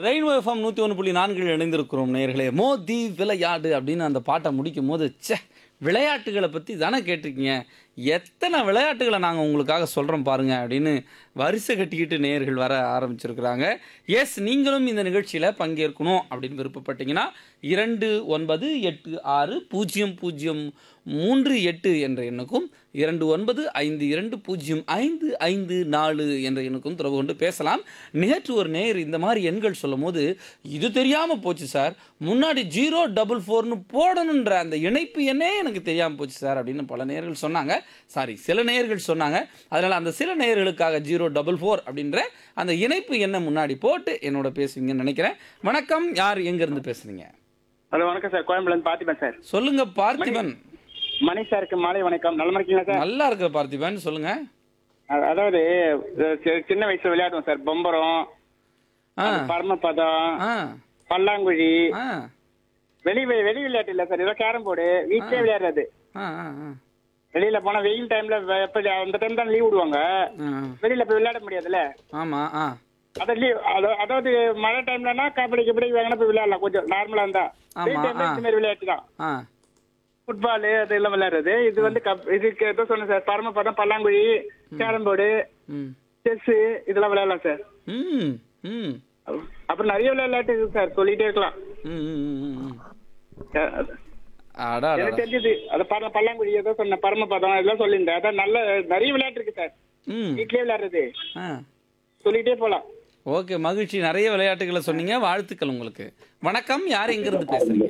Rainbow FM நூற்றி ஒன்று புள்ளி நான்கில் இணைந்திருக்கிறோம் நேர்களே மோதி விளையாடு அப்படின்னு அந்த பாட்டை முடிக்கும் போது ச்சே விளையாட்டுகளை பற்றி தானே கேட்டிருக்கீங்க எத்தனை விளையாட்டுகளை நாங்கள் உங்களுக்காக சொல்கிறோம் பாருங்க அப்படின்னு வரிசை கட்டிக்கிட்டு நேர்கள் வர ஆரம்பிச்சிருக்கிறாங்க எஸ் நீங்களும் இந்த நிகழ்ச்சியில் பங்கேற்கணும் அப்படின்னு விருப்பப்பட்டீங்கன்னா இரண்டு ஒன்பது எட்டு ஆறு பூஜ்ஜியம் பூஜ்ஜியம் மூன்று எட்டு என்ற எண்ணுக்கும் இரண்டு ஒன்பது ஐந்து இரண்டு பூஜ்ஜியம் ஐந்து ஐந்து நாலு என்ற எண்ணுக்கும் தொடர்பு கொண்டு பேசலாம் நேற்று ஒரு நேர் இந்த மாதிரி எண்கள் சொல்லும் போது இது தெரியாமல் போச்சு சார் முன்னாடி ஜீரோ டபுள் ஃபோர்னு போடணுன்ற அந்த இணைப்பு எண்ணே எனக்கு தெரியாமல் போச்சு சார் அப்படின்னு பல நேர்கள் சொன்னாங்க சாரி சில நேர்கள் சொன்னாங்க அதனால் அந்த சில நேர்களுக்காக ஜீரோ டபுள் ஃபோர் அப்படின்ற அந்த இணைப்பு எண்ணை முன்னாடி போட்டு என்னோட பேசுவீங்கன்னு நினைக்கிறேன் வணக்கம் யார் எங்கேருந்து பேசுறீங்க ஹலோ வணக்கம் சார் கோயம்புலேருந்து பார்த்திபன் சார் சொல்லுங்க பார்த்திபன் மணி சாருக்கு மாலை வணக்கம் நலமா இருக்கீங்களா சார் நல்லா இருக்கிற பார்த்திபன் சொல்லுங்க அ- அதாவது அஹ், சி- சின்ன வயசுல விளையாடுவோம் சார் பொம்பரம் ஆ பரமபதம் ஆ பல்லாங்குழி ஆ வெளி வி- வெளி விளையாட்டு இல்ல சார் ஏதோ கேரம் போர்டு வீட்லயே விளையாடுறது ஆ ஆ ஆ வெளியில போனா வெயில் டைம்ல வெ- எப்ப அந்த டைம் தான் லீவ் விடுவாங்க ஆ வெளியில போய் விளையாட முடியாதுல்ல ஆமாம் ஆ அத லீவ் அதாவது மழை டைம்லனா கபடி கபடி வேணா போய் விளையாடலாம் கொஞ்சம் நார்மலா இருந்தா வெயில் ஆமா, டைம்ல ஆ. இந்த மாதிரி விளையாட்டு தான் ஆ ஃபுட்பால் அது எல்லாம் விளையாடுறது இது வந்து கப் இதுக்கு ஏதோ சொன்னேன் சார் பரமபதம் பல்லாங்குழி கேரம் போர்டு ம் செஸ் இதெல்லாம் விளையாடலாம் சார் ம் ம் அப்புறம் நிறைய விளையாட்டு இருக்கு சார் சொல்லிட்டே இருக்கலாம் ம் ம், ம், ம். அஹ் அது- அடா அடா, எனக்கு அடா. தெரிஞ்சது அது பர பல்லாங்குழி ஏதோ சொன்ன பரமபதம் இதெல்லாம் சொல்லியிருந்தேன் அதான் நல்ல நிறைய விளையாட்டு இருக்கு சார் ம் வீட்லயே விளையாடுறது ஆ சொல்லிட்டே போலாம் ஓகே மகிழ்ச்சி நிறைய விளையாட்டுகளை சொன்னீங்க வாழ்த்துக்கள் உங்களுக்கு வணக்கம் யார் எங்கிருந்து பேசுறீங்க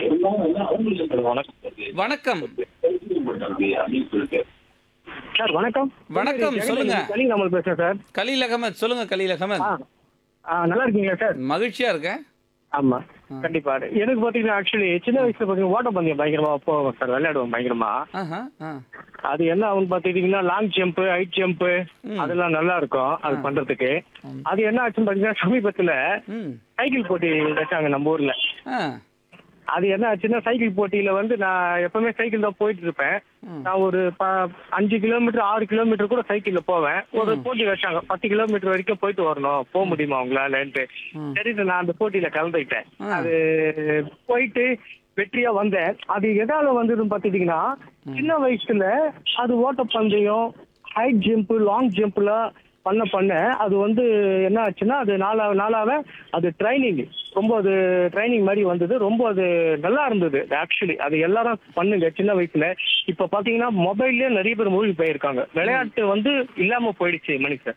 வணக்கம் சார் வணக்கம் வணக்கம், சொல்லுங்க. கலிங் அமல் பேசுறேன் சார் கலீல் அகமத் சொல்லுங்க கலீல் அகமத் ஆ ஆ, நல்லா இருக்கீங்களா சார் மகிழ்ச்சியா இருக்கேன் ஆமா கண்டிப்பா எனக்கு பாத்தீங்கன்னா ஆக்சுவலி சின்ன வயசுல பாத்தீங்கன்னா ஓட்டப்பந்தயம் பயங்கரமா போவோம் சார் விளையாடுவோம் பயங்கரமா ஆஹா ஆ அது என்ன ஆகும் பாத்தீங்கன்னா லாங் ஜம்ப் ஹைட் ஜம்ப் அதெல்லாம் நல்லா இருக்கும் அது பண்றதுக்கு அது என்ன ஆச்சுன்னு பாத்தீங்கன்னா சமீபத்துல ம் சைக்கிள் போட்டி வச்சாங்க நம்ம ஊர்ல ஆ அது என்ன ஆச்சுன்னா சைக்கிள் போட்டியில வந்து நான் எப்பவுமே சைக்கிள் தான் போயிட்டு இருப்பேன் நான் ஒரு ப- அஞ்சு கிலோமீட்டர் ஆறு கிலோமீட்டர் கூட சைக்கிள்ல போவேன் ஒரு போட்டி வச்சாங்க பத்து கிலோமீட்டர் வரைக்கும் போயிட்டு வரணும் போக முடியுமா உங்களாலன்ட்டு சரி நான் அந்த போட்டியில கலந்துக்கிட்டேன் அது போயிட்டு வெற்றியா வந்தேன் அது எதால வந்ததுன்னு பாத்துட்டீங்கன்னா சின்ன வயசுல அது ஓட்டப்பந்தயம் ஹைட் ஜம்ப் லாங் ஜம்ப்ல பண்ண பண்ண அது வந்து என்ன ஆச்சுன்னா அது நாளா நாளாவ அது ட்ரைனிங் ரொம்ப அது ட்ரைனிங் மாதிரி வந்தது ரொம்ப அது நல்லா இருந்தது ஆக்சுவலி அது எல்லாரும் பண்ணுங்க சின்ன வயசுல இப்ப பாத்தீங்கன்னா மொபைல்லயே நிறைய பேர் மூழ்கி போயிருக்காங்க விளையாட்டு வந்து இல்லாம போயிடுச்சு மனுஷன்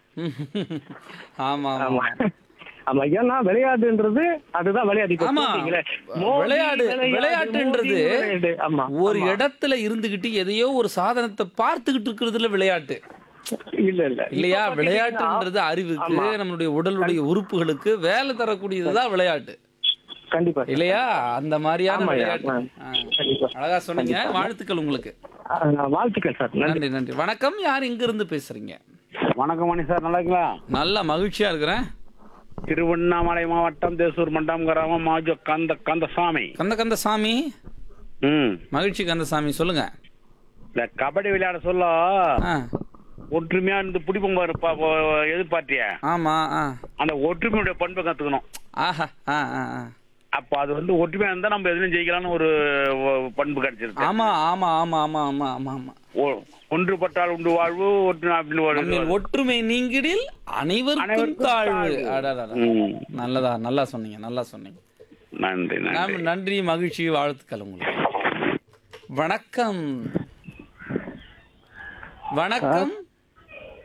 ஆமா ஆமா ஆமா ஆமா ஏன்னா விளையாடுன்றது அதுதான் விளையாட்டு இப்ப ஆமா. போட்டீங்களே, மோதி விளையாடு விளையாடு, விளையாட்டுன்றது மோதி விளையாடு. ஆமா ஒரு ஆமா. இடத்துல இருந்துகிட்டு எதையோ ஒரு சாதனத்தை பார்த்துக்கிட்டு இருக்கிறதுல விளையாட்டு இல்ல இல்ல இல்லையா இப்ப பாத்தீங்கன்னா- விளையாட்டுன்றது அறிவுக்கு ஆமா. நம்மளுடைய உடலுடைய உறுப்புகளுக்கு வேலை தரக்கூடியதுதான் விளையாட்டு கண்டிப்பா இல்லையா அந்த மாதிரியான ஆமாய்யா, விளையாட்டு ஆமா. ஆ. கண்டிப்பா. அழகா சொன்னீங்க வாழ்த்துக்கள் உங்களுக்கு ஆ, வாழ்த்துக்கள் சார் நன்றி நன்றி நன்றி வணக்கம் யார் இங்க இருந்து பேசுறீங்க வணக்கம் மணி சார் நல்லா இருக்கீங்களா நல்ல மகிழ்ச்சியா இருக்கிறேன் திருவண்ணாமலை மாவட்டம் தேசூர் மண்டம் கிராமம் மாஜோ கந்த கந்தசாமி கந்த கந்த சாமி ம் மகிழ்ச்சி கந்தசாமி சொல்லுங்க இந்த கபடி விளையாட சொல்ல ஆ ஒற்றுமையா இருந்து பிடிப்போங்க பாரு, பா- பா- எதிர்பார்த்திய ஆமா ஆ அந்த ஒற்றுமையுடைய பண்பை கத்துக்கணும் ஆஹா ஆ ஆ ஆ அப்ப அது வந்து ஒற்றுமையா இருந்தா நம்ம எதுலையும் ஜெயிக்கலாம்னு ஒரு ஒ- பண்பு கிடைச்சிருக்கு ஆமா ஆமா ஆமா ஆமா ஆமா ஆமா ஆமா ஒ- ஒன்றுபட்டால் உண்டு வாழ்வு ஒற்று அப்படின்னு ஒரு இது நம்மில் வருது. ஒற்றுமை நீங்கிடில் அனைவருக்கும் அனைவருக்கும் தாழ்வு தாழ்வு. அடடடா. ம். நல்லதா நல்லா சொன்னீங்க நல்லா சொன்னீங்க நன்றி நன்றி நாம் நன்றி மகிழ்ச்சி வாழ்த்துக்கள் உங்களுக்கு வணக்கம் வணக்கம்